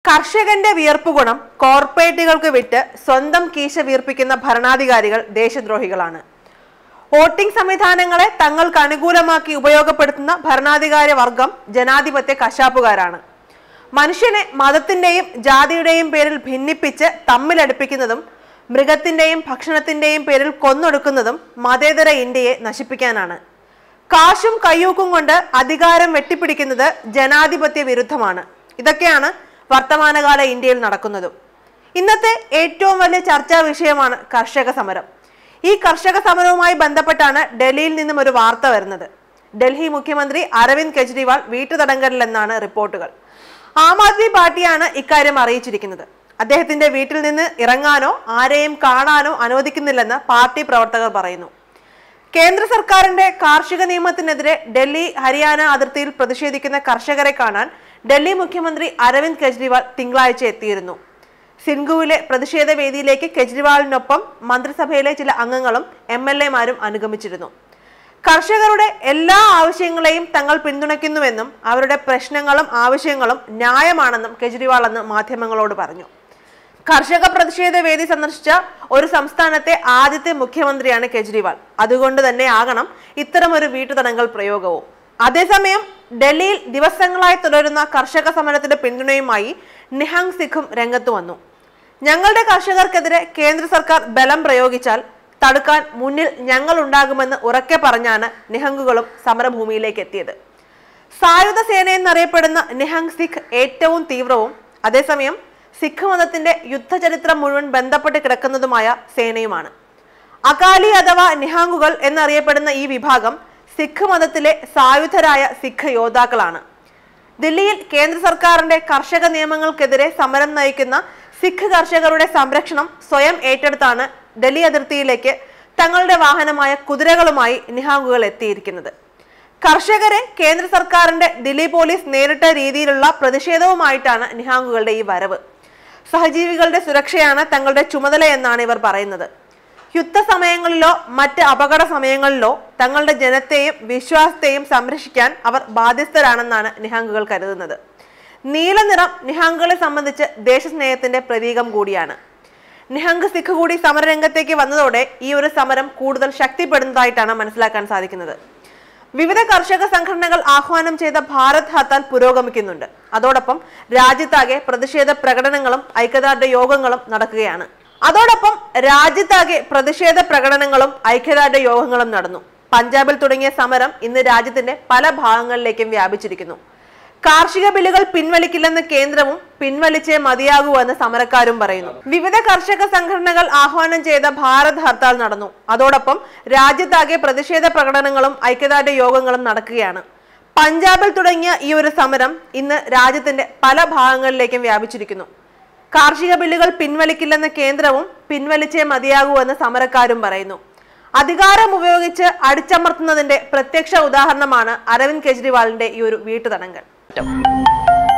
കർഷകന്റെ വിയർപ്പ് ഗുണം കോർപ്പറേറ്റുകൾക്ക് വിറ്റ് സ്വന്തം കീശ വീർപ്പിക്കുന്ന ഭരണാധികാരികൾ ദേശദ്രോഹികളാണ് വോട്ടിംഗ് സംവിധാനങ്ങളെ തങ്ങൾക്ക് അനുകൂലമാക്കി ഉപയോഗപ്പെടുത്തുന്ന ഭരണാധികാരി വർഗം ജനാധിപത്യ കശാപ്പുകാരാണ് മനുഷ്യനെ മതത്തിന്റെയും ജാതിയുടെയും പേരിൽ ഭിന്നിപ്പിച്ച് തമ്മിലടുപ്പിക്കുന്നതും മൃഗത്തിന്റെയും ഭക്ഷണത്തിന്റെയും പേരിൽ കൊന്നൊടുക്കുന്നതും മതേതര ഇന്ത്യയെ നശിപ്പിക്കാനാണ് കാശും കയ്യൂക്കും കൊണ്ട് അധികാരം വെട്ടിപ്പിടിക്കുന്നത് ജനാധിപത്യ വിരുദ്ധമാണ് ഇതൊക്കെയാണ് വർത്തമാനകാല ഇന്ത്യയിൽ നടക്കുന്നതും ഇന്നത്തെ ഏറ്റവും വലിയ ചർച്ചാ വിഷയമാണ് കർഷക സമരം ഈ കർഷക സമരവുമായി ബന്ധപ്പെട്ടാണ് ഡൽഹിയിൽ നിന്നും ഒരു വാർത്ത വരുന്നത് ഡൽഹി മുഖ്യമന്ത്രി അരവിന്ദ് കെജ്രിവാൾ വീട്ടുതടങ്കലിലെന്നാണ് റിപ്പോർട്ടുകൾ ആം ആദ്മി പാർട്ടിയാണ് ഇക്കാര്യം അറിയിച്ചിരിക്കുന്നത് അദ്ദേഹത്തിന്റെ വീട്ടിൽ നിന്ന് ഇറങ്ങാനോ ആരെയും കാണാനോ അനുവദിക്കുന്നില്ലെന്ന് പാർട്ടി പ്രവർത്തകർ പറയുന്നു കേന്ദ്ര സർക്കാരിന്റെ കാർഷിക നിയമത്തിനെതിരെ ഡൽഹി ഹരിയാന അതിർത്തിയിൽ പ്രതിഷേധിക്കുന്ന കർഷകരെ കാണാൻ ഡൽഹി മുഖ്യമന്ത്രി അരവിന്ദ് കെജ്രിവാൾ തിങ്കളാഴ്ച എത്തിയിരുന്നു സിൻഗുവിലെ പ്രതിഷേധ വേദിയിലേക്ക് കെജ്രിവാളിനൊപ്പം മന്ത്രിസഭയിലെ ചില അംഗങ്ങളും എം എൽ എമാരും അനുഗമിച്ചിരുന്നു കർഷകരുടെ എല്ലാ ആവശ്യങ്ങളെയും തങ്ങൾ പിന്തുണയ്ക്കുന്നുവെന്നും അവരുടെ പ്രശ്നങ്ങളും ആവശ്യങ്ങളും ന്യായമാണെന്നും കെജ്രിവാൾ അന്ന് മാധ്യമങ്ങളോട് പറഞ്ഞു കർഷക പ്രതിഷേധ വേദി സന്ദർശിച്ച ഒരു സംസ്ഥാനത്തെ ആദ്യത്തെ മുഖ്യമന്ത്രിയാണ് കെജ്രിവാൾ അതുകൊണ്ട് തന്നെ ആകണം ഇത്തരമൊരു വീട്ടുതടങ്കൽ പ്രയോഗവും അതേസമയം ഡൽഹിയിൽ ദിവസങ്ങളായി തുടരുന്ന കർഷക സമരത്തിന്റെ പിന്തുണയുമായി നിഹങ് സിഖും രംഗത്ത് വന്നു ഞങ്ങളുടെ കർഷകർക്കെതിരെ കേന്ദ്ര സർക്കാർ ബലം പ്രയോഗിച്ചാൽ തടുക്കാൻ മുന്നിൽ ഞങ്ങൾ ഉണ്ടാകുമെന്ന് ഉറക്കെ പറഞ്ഞാണ് നിഹങ്കുകളും സമരഭൂമിയിലേക്ക് എത്തിയത് സായുധ സേന എന്നറിയപ്പെടുന്ന നിഹങ് സിഖ് ഏറ്റവും തീവ്രവും അതേസമയം സിഖ് മതത്തിന്റെ യുദ്ധചരിത്രം മുഴുവൻ ബന്ധപ്പെട്ട് കിടക്കുന്നതുമായ സേനയുമാണ് അകാലി അഥവാ നിഹാങ്കുകൾ എന്നറിയപ്പെടുന്ന ഈ വിഭാഗം സിഖ് മതത്തിലെ സായുധരായ സിഖ് യോദ്ധാക്കളാണ് ദില്ലിയിൽ കേന്ദ്ര സർക്കാരിന്റെ കർഷക നിയമങ്ങൾക്കെതിരെ സമരം നയിക്കുന്ന സിഖ് കർഷകരുടെ സംരക്ഷണം സ്വയം ഏറ്റെടുത്താണ് ഡൽഹി അതിർത്തിയിലേക്ക് തങ്ങളുടെ വാഹനമായ കുതിരകളുമായി നിഹാങ്കുകൾ എത്തിയിരിക്കുന്നത് കർഷകരെ കേന്ദ്ര സർക്കാരിന്റെ ദില്ലി പോലീസ് നേരിട്ട രീതിയിലുള്ള പ്രതിഷേധവുമായിട്ടാണ് നിഹാങ്കുകളുടെ ഈ വരവ് സഹജീവികളുടെ സുരക്ഷയാണ് തങ്ങളുടെ ചുമതല എന്നാണ് ഇവർ പറയുന്നത് യുദ്ധസമയങ്ങളിലോ മറ്റ് അപകട സമയങ്ങളിലോ തങ്ങളുടെ ജനത്തെയും വിശ്വാസത്തെയും സംരക്ഷിക്കാൻ അവർ ബാധ്യസ്ഥരാണെന്നാണ് നിഹാങ്കുകൾ കരുതുന്നത് നീല നിറം നിഹാങ്കുകളെ സംബന്ധിച്ച് ദേശസ്നേഹത്തിന്റെ പ്രതീകം കൂടിയാണ് നിഹംഗ് സിഖ് കൂടി സമരരംഗത്തേക്ക് വന്നതോടെ ഈ ഒരു സമരം കൂടുതൽ ശക്തിപ്പെടുന്നതായിട്ടാണ് മനസ്സിലാക്കാൻ സാധിക്കുന്നത് വിവിധ കർഷക സംഘടനകൾ ആഹ്വാനം ചെയ്ത ഭാരത് ഹർത്താൽ പുരോഗമിക്കുന്നുണ്ട് അതോടൊപ്പം രാജ്യത്താകെ പ്രതിഷേധ പ്രകടനങ്ങളും ഐക്യദാർഢ്യ യോഗങ്ങളും നടക്കുകയാണ് അതോടൊപ്പം രാജ്യത്താകെ പ്രതിഷേധ പ്രകടനങ്ങളും ഐക്യദാർഢ്യ യോഗങ്ങളും നടന്നു പഞ്ചാബിൽ തുടങ്ങിയ സമരം ഇന്ന് രാജ്യത്തിന്റെ പല ഭാഗങ്ങളിലേക്കും വ്യാപിച്ചിരിക്കുന്നു കാർഷിക ബില്ലുകൾ പിൻവലിക്കില്ലെന്ന് കേന്ദ്രവും പിൻവലിച്ചേ മതിയാകൂ എന്ന് സമരക്കാരും പറയുന്നു വിവിധ കർഷക സംഘടനകൾ ആഹ്വാനം ചെയ്ത ഭാരത് ഹർത്താൽ നടന്നു അതോടൊപ്പം രാജ്യത്താകെ പ്രതിഷേധ പ്രകടനങ്ങളും ഐക്യദാർഢ്യ യോഗങ്ങളും നടക്കുകയാണ് പഞ്ചാബിൽ തുടങ്ങിയ ഈ ഒരു സമരം ഇന്ന് രാജ്യത്തിന്റെ പല ഭാഗങ്ങളിലേക്കും വ്യാപിച്ചിരിക്കുന്നു കാർഷിക ബില്ലുകൾ പിൻവലിക്കില്ലെന്ന് കേന്ദ്രവും പിൻവലിച്ചേ മതിയാകൂ എന്ന് സമരക്കാരും പറയുന്നു അധികാരം ഉപയോഗിച്ച് അടിച്ചമർത്തുന്നതിന്റെ പ്രത്യക്ഷ ഉദാഹരണമാണ് അരവിന്ദ് കെജ്രിവാളിന്റെ ഈ ഒരു വീട്ടുതടങ്കൽ